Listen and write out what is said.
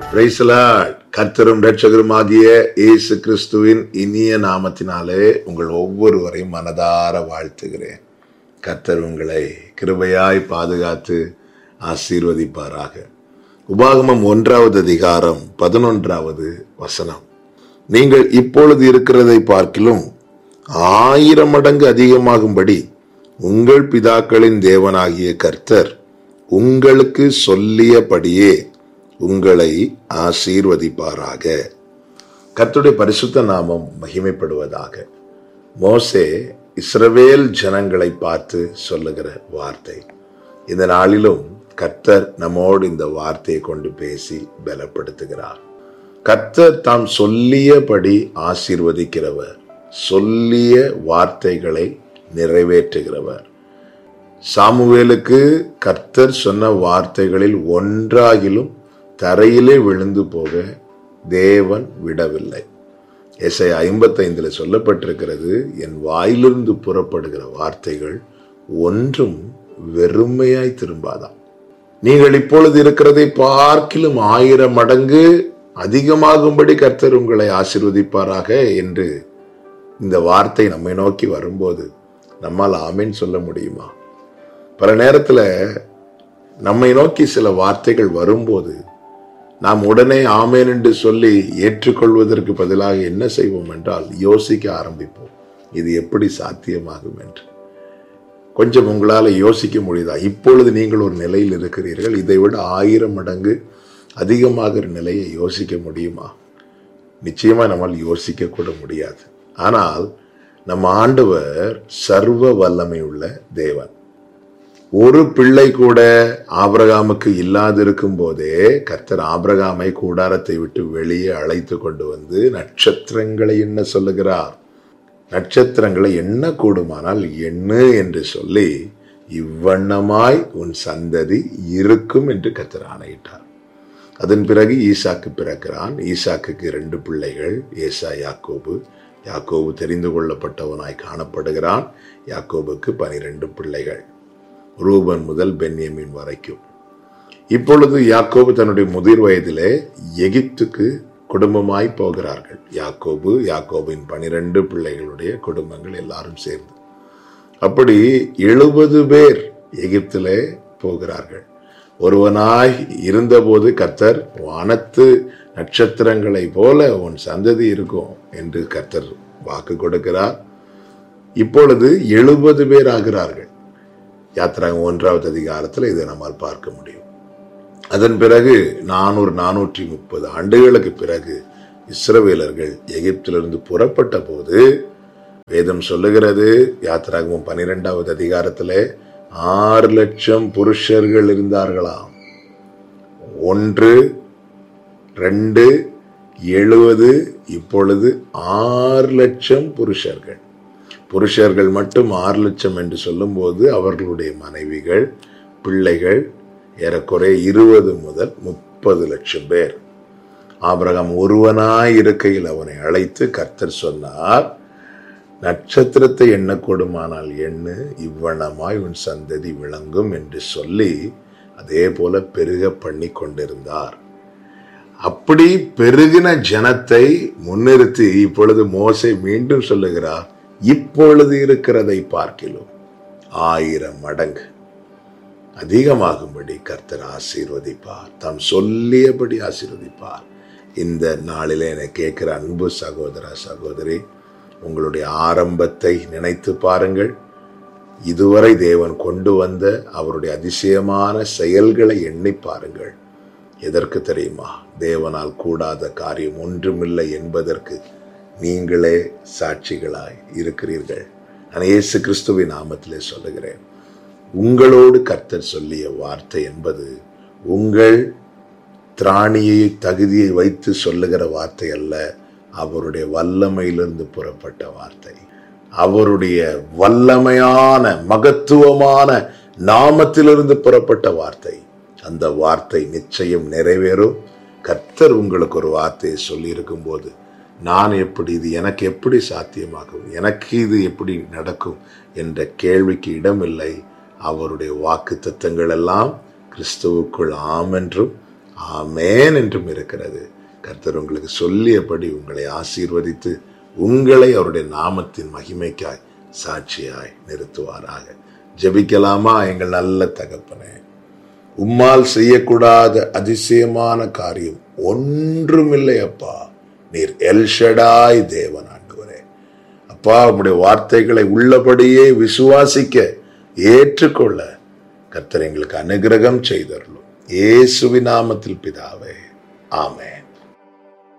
பிரைசலாட் கர்த்தரும் ரட்சகருமாகிய இயேசு கிறிஸ்துவின் இனிய நாமத்தினாலே உங்கள் ஒவ்வொருவரையும் மனதார வாழ்த்துகிறேன் கர்த்தர் உங்களை கிருபையாய் பாதுகாத்து ஆசீர்வதிப்பாராக உபாகமம் ஒன்றாவது அதிகாரம் பதினொன்றாவது வசனம் நீங்கள் இப்பொழுது இருக்கிறதை பார்க்கிலும் ஆயிரம் மடங்கு அதிகமாகும்படி உங்கள் பிதாக்களின் தேவனாகிய கர்த்தர் உங்களுக்கு சொல்லியபடியே உங்களை ஆசீர்வதிப்பாராக கர்த்தருடைய பரிசுத்த நாமம் மகிமைப்படுவதாக மோசே இஸ்ரவேல் ஜனங்களை பார்த்து சொல்லுகிற வார்த்தை இந்த நாளிலும் கர்த்தர் நம்மோடு இந்த வார்த்தையை கொண்டு பேசி பலப்படுத்துகிறார் கர்த்தர் தாம் சொல்லியபடி ஆசீர்வதிக்கிறவர் சொல்லிய வார்த்தைகளை நிறைவேற்றுகிறவர் சாமுவேலுக்கு கர்த்தர் சொன்ன வார்த்தைகளில் ஒன்றாகிலும் தரையிலே விழுந்து போக தேவன் விடவில்லை எஸ்ஐ ஐம்பத்தைந்தில் சொல்லப்பட்டிருக்கிறது என் வாயிலிருந்து புறப்படுகிற வார்த்தைகள் ஒன்றும் வெறுமையாய் திரும்பாதாம் நீங்கள் இப்பொழுது இருக்கிறதை பார்க்கிலும் ஆயிரம் மடங்கு அதிகமாகும்படி கர்த்தர் உங்களை ஆசிர்வதிப்பாராக என்று இந்த வார்த்தை நம்மை நோக்கி வரும்போது நம்மால் ஆமேன் சொல்ல முடியுமா பல நேரத்தில் நம்மை நோக்கி சில வார்த்தைகள் வரும்போது நாம் உடனே ஆமேன் என்று சொல்லி ஏற்றுக்கொள்வதற்கு பதிலாக என்ன செய்வோம் என்றால் யோசிக்க ஆரம்பிப்போம் இது எப்படி சாத்தியமாகும் என்று கொஞ்சம் உங்களால் யோசிக்க முடியுதா இப்பொழுது நீங்கள் ஒரு நிலையில் இருக்கிறீர்கள் இதை விட ஆயிரம் மடங்கு அதிகமாகிற நிலையை யோசிக்க முடியுமா நிச்சயமா நம்மால் யோசிக்க கூட முடியாது ஆனால் நம்ம ஆண்டவர் சர்வ வல்லமை உள்ள தேவன் ஒரு பிள்ளை கூட ஆபிரகாமுக்கு இல்லாதிருக்கும் போதே கர்த்தர் ஆபிரகாமை கூடாரத்தை விட்டு வெளியே அழைத்து கொண்டு வந்து நட்சத்திரங்களை என்ன சொல்லுகிறார் நட்சத்திரங்களை என்ன கூடுமானால் எண்ணு என்று சொல்லி இவ்வண்ணமாய் உன் சந்ததி இருக்கும் என்று கர்த்தர் ஆணையிட்டார் அதன் பிறகு ஈசாக்கு பிறக்கிறான் ஈசாக்குக்கு இரண்டு பிள்ளைகள் ஏசா யாக்கோபு யாக்கோபு தெரிந்து கொள்ளப்பட்டவனாய் காணப்படுகிறான் யாக்கோபுக்கு பனிரெண்டு பிள்ளைகள் ரூபன் முதல் பென்யமின் வரைக்கும் இப்பொழுது யாக்கோபு தன்னுடைய முதிர் வயதிலே எகிப்துக்கு குடும்பமாய் போகிறார்கள் யாக்கோபு யாக்கோபின் பனிரெண்டு பிள்ளைகளுடைய குடும்பங்கள் எல்லாரும் சேர்ந்து அப்படி எழுபது பேர் எகிப்திலே போகிறார்கள் ஒருவனாய் இருந்தபோது கர்த்தர் வானத்து நட்சத்திரங்களை போல உன் சந்ததி இருக்கும் என்று கர்த்தர் வாக்கு கொடுக்கிறார் இப்பொழுது எழுபது பேர் ஆகிறார்கள் யாத்திராங்க ஒன்றாவது அதிகாரத்தில் இதை நம்மால் பார்க்க முடியும் அதன் பிறகு நானூறு நானூற்றி முப்பது ஆண்டுகளுக்கு பிறகு இஸ்ரவேலர்கள் எகிப்திலிருந்து புறப்பட்ட போது வேதம் சொல்லுகிறது யாத்திராகமும் பனிரெண்டாவது அதிகாரத்திலே ஆறு லட்சம் புருஷர்கள் இருந்தார்களாம் ஒன்று ரெண்டு எழுபது இப்பொழுது ஆறு லட்சம் புருஷர்கள் புருஷர்கள் மட்டும் ஆறு லட்சம் என்று சொல்லும்போது அவர்களுடைய மனைவிகள் பிள்ளைகள் ஏறக்குறைய இருபது முதல் முப்பது லட்சம் பேர் ஆபிரகாம் ஒருவனாய் இருக்கையில் அவனை அழைத்து கர்த்தர் சொன்னார் நட்சத்திரத்தை எண்ணக்கூடுமானால் எண்ணு இவ்வளமாய் உன் சந்ததி விளங்கும் என்று சொல்லி அதே போல பெருக பண்ணி கொண்டிருந்தார் அப்படி பெருகின ஜனத்தை முன்னிறுத்தி இப்பொழுது மோசை மீண்டும் சொல்லுகிறார் இப்பொழுது இருக்கிறதை பார்க்கிலும் ஆயிரம் மடங்கு அதிகமாகும்படி கர்த்தர் ஆசீர்வதிப்பார் தாம் சொல்லியபடி ஆசீர்வதிப்பார் இந்த நாளிலே என்னை கேட்கிற அன்பு சகோதர சகோதரி உங்களுடைய ஆரம்பத்தை நினைத்து பாருங்கள் இதுவரை தேவன் கொண்டு வந்த அவருடைய அதிசயமான செயல்களை எண்ணி பாருங்கள் எதற்கு தெரியுமா தேவனால் கூடாத காரியம் ஒன்றுமில்லை என்பதற்கு நீங்களே சாட்சிகளாய் இருக்கிறீர்கள் நான் இயேசு கிறிஸ்துவின் நாமத்திலே சொல்லுகிறேன் உங்களோடு கர்த்தர் சொல்லிய வார்த்தை என்பது உங்கள் திராணியை தகுதியை வைத்து சொல்லுகிற வார்த்தை அல்ல அவருடைய வல்லமையிலிருந்து புறப்பட்ட வார்த்தை அவருடைய வல்லமையான மகத்துவமான நாமத்திலிருந்து புறப்பட்ட வார்த்தை அந்த வார்த்தை நிச்சயம் நிறைவேறும் கர்த்தர் உங்களுக்கு ஒரு வார்த்தையை சொல்லி இருக்கும்போது நான் எப்படி இது எனக்கு எப்படி சாத்தியமாகும் எனக்கு இது எப்படி நடக்கும் என்ற கேள்விக்கு இடமில்லை அவருடைய வாக்கு தத்தங்கள் எல்லாம் கிறிஸ்துவுக்குள் ஆம் என்றும் ஆமேன் என்றும் இருக்கிறது கர்த்தர் உங்களுக்கு சொல்லியபடி உங்களை ஆசீர்வதித்து உங்களை அவருடைய நாமத்தின் மகிமைக்காய் சாட்சியாய் நிறுத்துவாராக ஜெபிக்கலாமா எங்கள் நல்ல தகப்பனே உம்மால் செய்யக்கூடாத அதிசயமான காரியம் ஒன்றுமில்லை அப்பா நீர் எல்ஷடாய் தேவன் ஆண்டவரே அப்பா உம்முடைய வார்த்தைகளை உள்ளபடியே விசுவாசிக்க ஏற்றுக்கொள்ள கர்த்தர் எங்களுக்கு அனுகிரகம் செய்தருளும் இயேசுவின் நாமத்தில் பிதாவே ஆமென்